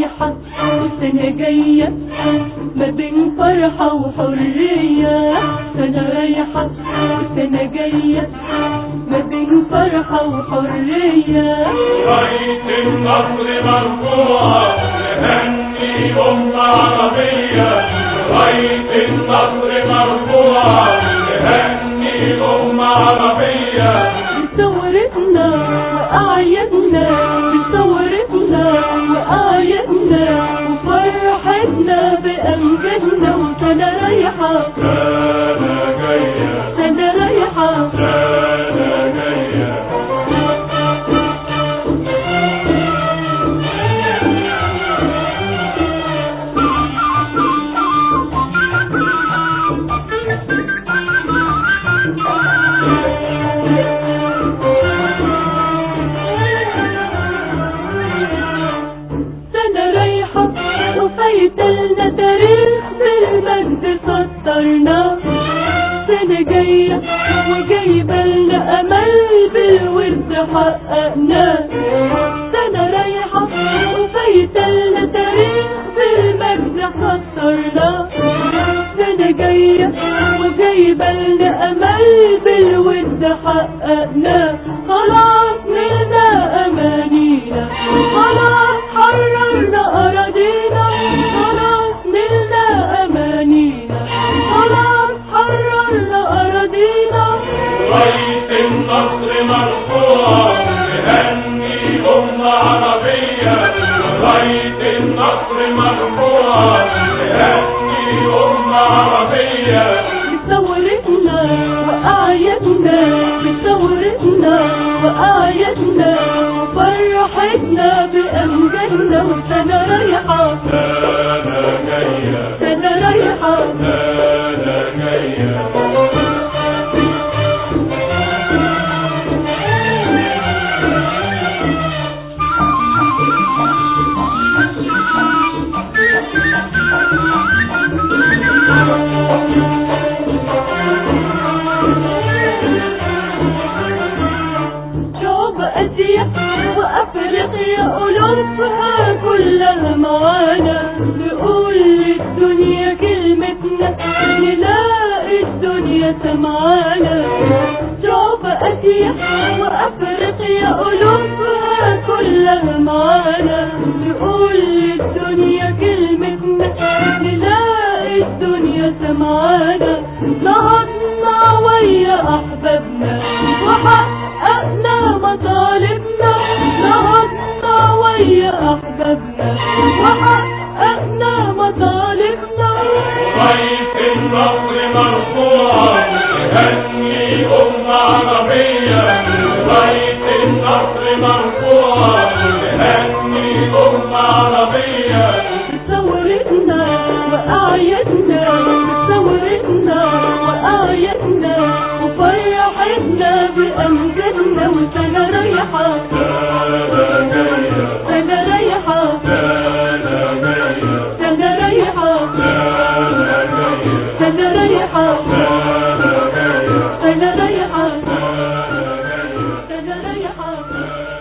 رايحة وسنة جاية ما بين فرحة وحرية سنة رايحة وسنة جاية ما بين فرحة وحرية راية النصر مرفوعة نهني أمة عربية راية النصر مرفوعة نهني أمة عربية بثورتنا وأعيادنا بثورتنا وأعيادنا وفرحتنا بأمجادنا وسنة رايحة سنة جاية سنة رايحة سنة جاية سنة رايحة وفايتلنا تاريخ بالمجد سطرنا سنة جاية وجايبة لنا أمل بالورد حققنا سنة رايحة وفايتلنا تاريخ بالمجد سطرنا سنة جاية وجايبة لنا أمل بالود حققنا خلاص نلنا أمانينا خلاص حررنا أراضينا خلاص نلنا أمانينا خلاص حررنا أراضينا راية النصر مرفوعة نهني أمة عربية راية النصر مرفوعة نهني أمة عربية بثورتنا وأعيادنا بثورتنا وأعيادنا وفرحتنا بأمجادنا وسنة رايحة سنة جاية سنة رايحة سنة جاية شعوب آسيا وأفريقيا أوروبا كلها معانا نقول للدنيا كلمتنا نلاقي الدنيا سمعانا شعوب آسيا وأفريقيا أوروبا كلها معانا نقول للدنيا كلمتنا نلاقي الدنيا سمعانا نهضنا ويا أحبابنا وحققنا مطالبنا نهضنا ويا أحبابنا وحققنا مطالبنا راية النصر مرفوعة نهني أمة عربية راية النصر مرفوعة نهني أمة عربية بثورتنا وأعيادنا بثورتنا وأعيادنا وفرحتنا بأمجادنا وسنة رايحة سنة جاية سنة رايحة سنة جاية سنة رايحة سنة جاية سنة رايحة سنة جاية سنة رايحة سنة جاية سنة رايحة